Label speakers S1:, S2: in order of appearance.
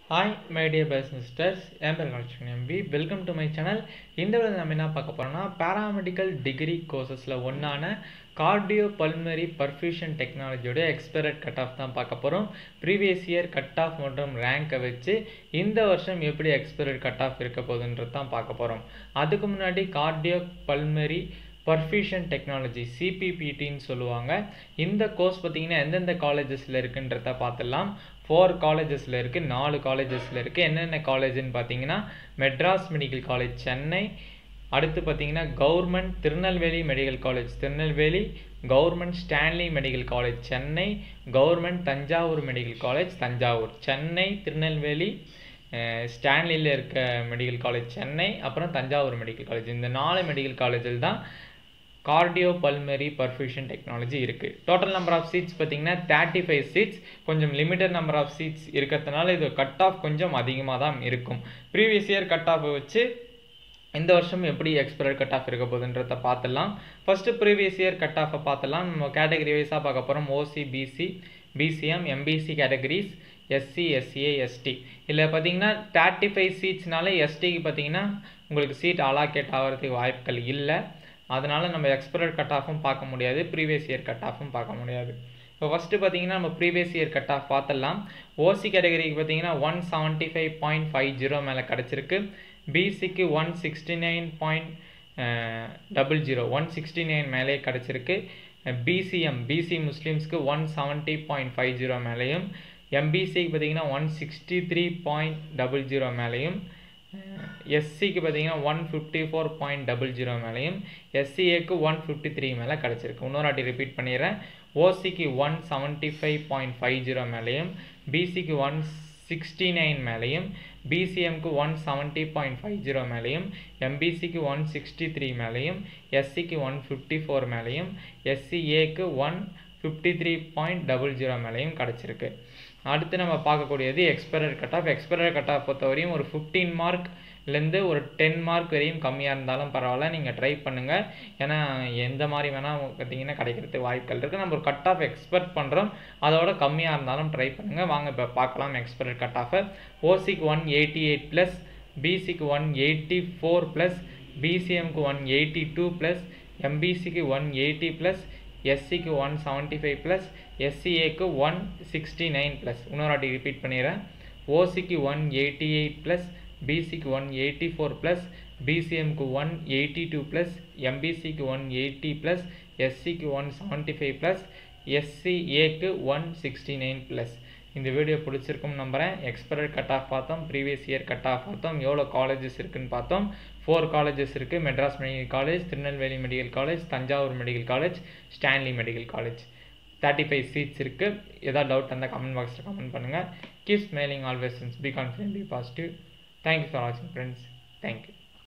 S1: hi my dear bus sisters என் பேர் collection MP welcome to my channel இந்த விட நம்ம என்ன பார்க்க போகிறோம்னா பேராமெடிக்கல் டிகிரி கோர்சஸில் ஒன்றான கார்டியோ பல்மரி பர்ஃபியூஷன் டெக்னாலஜியோட எக்ஸ்பெரட் கட் ஆஃப் தான் பார்க்க போகிறோம் ப்ரீவியஸ் இயர் கட் ஆஃப் மற்றும் ரேங்கை வச்சு இந்த வருஷம் எப்படி எக்ஸ்பெரட் கட் ஆஃப் இருக்க போகுதுன்றது தான் பார்க்க போகிறோம் அதுக்கு முன்னாடி கார்டியோ பல்மரி பர்ஃபியூஷன் டெக்னாலஜி சிபிபிடின்னு சொல்லுவாங்க இந்த கோர்ஸ் பார்த்தீங்கன்னா எந்தெந்த காலேஜஸில் இருக்குன்றத பார்த்துடலாம் ஃபோர் காலேஜஸில் இருக்குது நாலு காலேஜஸில் இருக்குது என்னென்ன காலேஜ்னு பார்த்தீங்கன்னா மெட்ராஸ் மெடிக்கல் காலேஜ் சென்னை அடுத்து பார்த்தீங்கன்னா government Tirunelveli medical college Tirunelveli government Stanley medical college Chennai government Thanjavur medical college Thanjavur Chennai Tirunelveli ஸ்டான்லியில் இருக்க மெடிக்கல் காலேஜ் சென்னை அப்புறம் தஞ்சாவூர் மெடிக்கல் காலேஜ் இந்த நாலு மெடிக்கல் காலேஜில் தான் கார்டியோ பல்மரி பர்ஃபியூஷன் டெக்னாலஜி இருக்குது டோட்டல் நம்பர் ஆஃப் சீட்ஸ் பார்த்தீங்கன்னா தேர்ட்டி ஃபைவ் சீட்ஸ் கொஞ்சம் லிமிட்டட் நம்பர் ஆஃப் சீட்ஸ் இருக்கிறதுனால இது கட் ஆஃப் கொஞ்சம் அதிகமாக தான் இருக்கும் ப்ரீவியஸ் இயர் கட் ஆஃப் வச்சு இந்த வருஷம் எப்படி எக்ஸ்பெரட் கட் ஆஃப் இருக்க போகுதுன்றத பார்த்துடலாம் ஃபஸ்ட்டு ப்ரீவியஸ் இயர் கட் ஆஃபை பார்த்துலாம் நம்ம கேட்டகரி வைஸாக பார்க்க போகிறோம் OC BC BCM MBC categories SC SCA ST இதில் பார்த்தீங்கன்னா தேர்ட்டி ஃபைவ் சீட்ஸ்னால எஸ்டிக்கு பார்த்தீங்கன்னா உங்களுக்கு சீட் அலாக்கேட் ஆகிறதுக்கு வாய்ப்புகள் இல்லை அதனால் நம்ம எக்ஸ்பெரட் கட் ஆஃபும் பார்க்க முடியாது ப்ரீவியஸ் இயர் கட் ஆஃபும் பார்க்க முடியாது இப்போ ஃபஸ்ட்டு பார்த்தீங்கன்னா நம்ம ப்ரீவியஸ் இயர் கட் ஆஃப் பார்த்துடலாம் ஓசி கேட்டகரிக்கு பார்த்தீங்கன்னா one seventy five point five zero மேலே கிடச்சிருக்கு பிசிக்கு one sixty nine point double zero one sixty nine மேலே கிடச்சிருக்கு பிசிஎம் பிசி முஸ்லீம்ஸ்க்கு one seventy point five zero மேலேயும் எம்பிசிக்கு பார்த்தீங்கன்னா one sixty three point double zero மேலேயும் எஸ்சிக்கு பார்த்தீங்கன்னா one fifty four point double zero மேலேயும் எஸ்சிஏக்கு ஒன் ஃபிஃப்டி த்ரீ மேலே கிடச்சிருக்கு இன்னொரு வாட்டி ரிப்பீட் பண்ணிடுறேன் ஓசிக்கு one seventy five point five zero மேலேயும் பிசிக்கு ஒன் சிக்ஸ்டி நைன் மேலேயும் பிசிஎம்க்கு one seventy point five zero மேலேயும் எம்பிசிக்கு ஒன் சிக்ஸ்டி த்ரீ மேலேயும் எஸ்சிக்கு ஒன் ஃபிஃப்டி ஃபோர் மேலேயும் எஸ்சிஏக்கு one fifty three point double zero மேலேயும் கிடச்சிருக்கு அடுத்து நம்ம பார்க்கக்கூடியது expected cut off expected cut off பொறுத்தவரையும் ஒரு ஃபிஃப்டீன் மார்க்லேருந்து ஒரு டென் மார்க் வரையும் கம்மியாக இருந்தாலும் பரவாயில்ல நீங்கள் ட்ரை பண்ணுங்கள் ஏன்னா எந்த மாதிரி வேணால் பார்த்தீங்கன்னா கிடைக்கிறதுக்கு வாய்ப்புகள் இருக்குது நம்ம ஒரு கட் ஆஃப் எக்ஸ்பெக்ட் பண்ணுறோம் அதோட கம்மியாக இருந்தாலும் ட்ரை பண்ணுங்கள் வாங்க இப்போ பார்க்கலாம் எக்ஸ்பெரர் கட் ஆஃபை ஓசிக்கு ஒன் எயிட்டி எயிட் ப்ளஸ் பிசிக்கு ஒன் எயிட்டி ஃபோர் ப்ளஸ் பிசிஎம்க்கு ஒன் எயிட்டி டூ ப்ளஸ் எம்பிசிக்கு ஒன் எயிட்டி ப்ளஸ் எஸ்சிக்கு ஒன் செவன்ட்டி ஃபைவ் ப்ளஸ் எஸ்சிஏக்கு ஒன் சிக்ஸ்டி நைன் ப்ளஸ் இன்னொரு வாட்டி ரிப்பீட் பண்ணிடுறேன் ஓசிக்கு ஒன் எயிட்டி எயிட் ப்ளஸ் பிசிக்கு ஒன் எயிட்டி ஃபோர் ப்ளஸ் பிசிஎம்க்கு ஒன் எயிட்டி டூ ப்ளஸ் எம்பிசிக்கு ஒன் எயிட்டி ப்ளஸ் எஸ்சிக்கு ஒன் செவன்ட்டி ஃபைவ் ப்ளஸ் எஸ்சிஏக்கு ஒன் சிக்ஸ்டி நைன் ப்ளஸ் இந்த வீடியோ பிடிச்சிருக்கும்னு நம்புகிறேன் எக்ஸ்பெரட் கட் ஆஃப் பார்த்தோம் ப்ரீவியஸ் இயர் கட் ஆஃப் பார்த்தோம் எவ்வளோ காலேஜஸ் இருக்குன்னு பார்த்தோம் ஃபோர் காலேஜஸ் இருக்குது Madras medical college Tirunelveli medical college Thanjavur medical college Stanley medical college thirty five seats இருக்குது ஏதாவது டவுட் இருந்தால் கமெண்ட் பாக்ஸில் கமெண்ட் பண்ணுங்கள் keep smiling always be confident be positive thank you for வாட்சிங் ஃப்ரெண்ட்ஸ் தேங்க்யூ